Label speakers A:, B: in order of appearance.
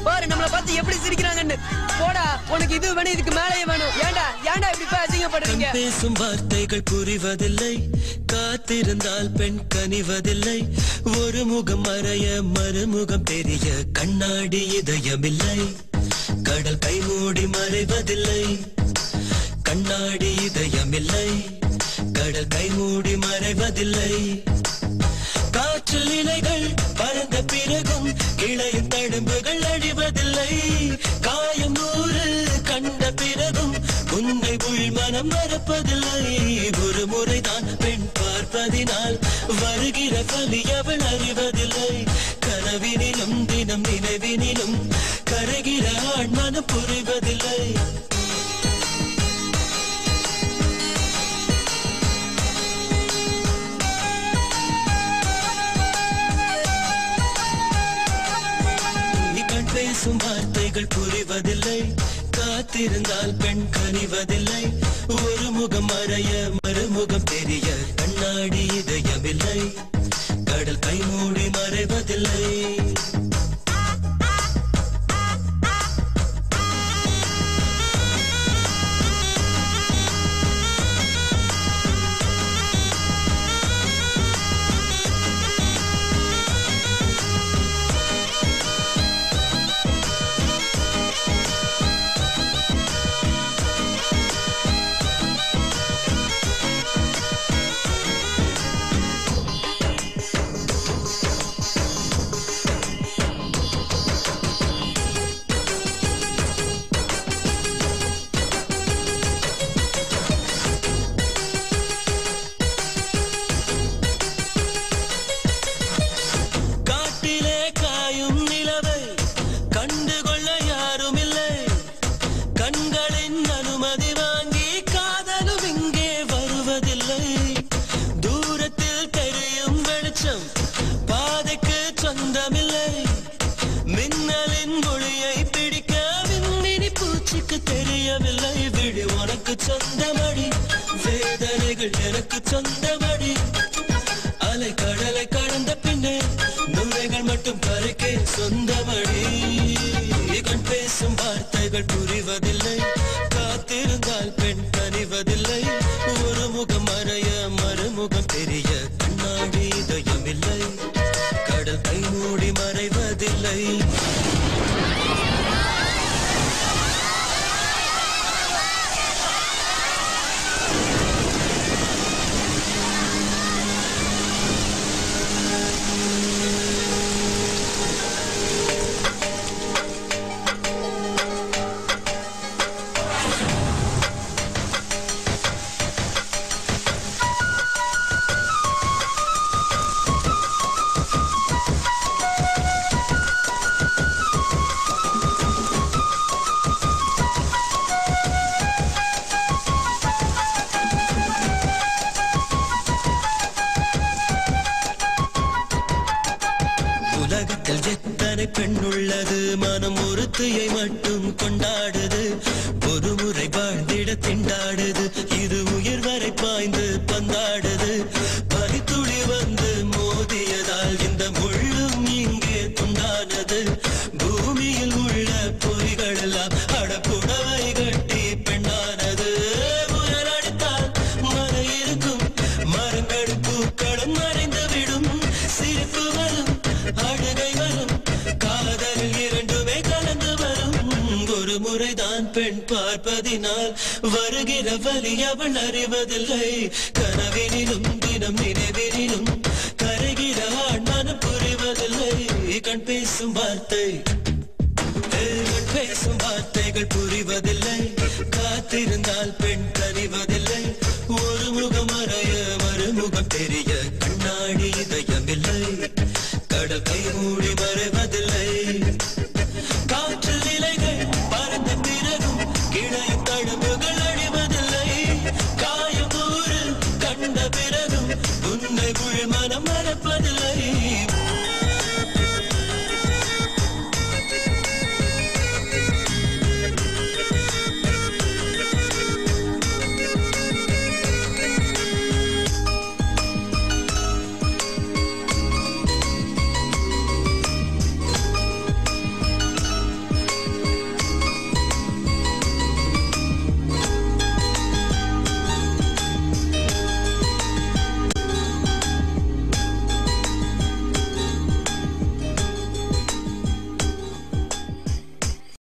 A: பாரு நம்மள பார்த்து எப்படி சிரிக்கிறாங்கன்னு போடா உனக்கு இது வேணும் இதுக்கு மேலேயே வேணும் ஏன்டா ஏன்டா இப்படி போய் அசிங்கப்படுறீங்க
B: கண் பேசும் வார்த்தைகள் புரிவதில்லை காத்திருந்தால் பெண் கனிவதில்லை ஒரு முகம் மறைய மறுமுகம் தெரிய கண்ணாடி இதயமில்லை கடல் கை மூடி மறைவதில்லை கண்ணாடி இதயமில்லை கடல் கை மூடி மறைவதில்லை காற்றில் இலைகள் பறந்த பிறகும் இளைய தழும்புகள் அழிவதில்லை காயம் நூறு கண்ட பிறகும் உன்னை உள் மனம் மறப்பதில்லை ஒரு முறைதான் பெண் பார்ப்பதினால் வருகிற பலி அவள் அறிவதில்லை கனவினிலும் தினம் நினைவினிலும் கரைகிற ஆண் மனம் புரிவதில்லை நீ கண் பேசும் வார்த்தைகள் புரிவதில்லை காத்திருந்தால் பெண் கனிவதில்லை ஒரு முகம் மறைய மறுமுகம் தெரிய கண்ணாடி இதயமில்லை கடல் கை மூடி மறைவதில்லை காட்டிலே காயும் நிலவை கண்டுகொள்ள யாரும் இல்லை கண்களின் அனுமதி வாங்கி காதலும் இங்கே வருவதில்லை தூரத்தில் தெரியும் வெளிச்சம் பாதைக்கு சொந்தமில்லை மின்னலின் மொழியை பிடிக்க விண்ணினி பூச்சிக்கு தெரியவில்லை விழி உனக்கு சொந்தமடி வேதனைகள் எனக்கு சொந்தமடி அலை கடலை கடந்த பின்னே நுரைகள் மட்டும் கரைக்கே சொந்தமடி கண் பேசும் வார்த்தைகள் புரிவதில்லை காத்திருந்தால் பெண் கனிவதில்லை ஒரு முகம் மறைய மறுமுகம் தெரிய கண்ணாடி இதயமில்லை கடல் கை மூடி மறைவதில்லை உலகத்தில் எத்தனை பெண் உள்ளது மனம் ஒருத்தியை மட்டும் கொண்டாடுது ஒரு முறை வாழ்ந்திட திண்டாடுது இது உயிர் வரை பாய்ந்து பந்தாடுது பனித்துளி வந்து மோதியதால் இந்த முள்ளும் இங்கே துண்டானது பூமியில் உள்ள பொறிகள் எல்லாம் அடப்புடவை கட்டி பெண்ணானது புயல் அடித்தால் மழை இருக்கும் மரங்கள் பூக்களும் மறைந்து விடும் சிரிப்பு வரும் அழுகை வரும் காதல் இரண்டுமே கலந்து வரும் ஒரு முறைதான் பெண் பார்ப்பதினால் வருகிற வலி அவள் அறிவதில்லை கனவினிலும் தினம் நினைவினிலும் கரைகிற ஆண் மனம் புரிவதில்லை கண் பேசும் வார்த்தை கண் பேசும் வார்த்தைகள் புரிவதில்லை காத்திருந்தால் பெண் கனிவதில்லை ஒரு முகம் மறைய மறுமுகம் தெரிய கண்ணாடி இதயமில்லை கடல் கை மூடி மறைவதில்லை காற்றில் இலைகள் பறந்த பிறகும் கிளை தழும்புகள் அழிவதில்லை காயம் நூறு கண்ட பிறகும் உன்னை உள் மனம் மறப்பதில்லை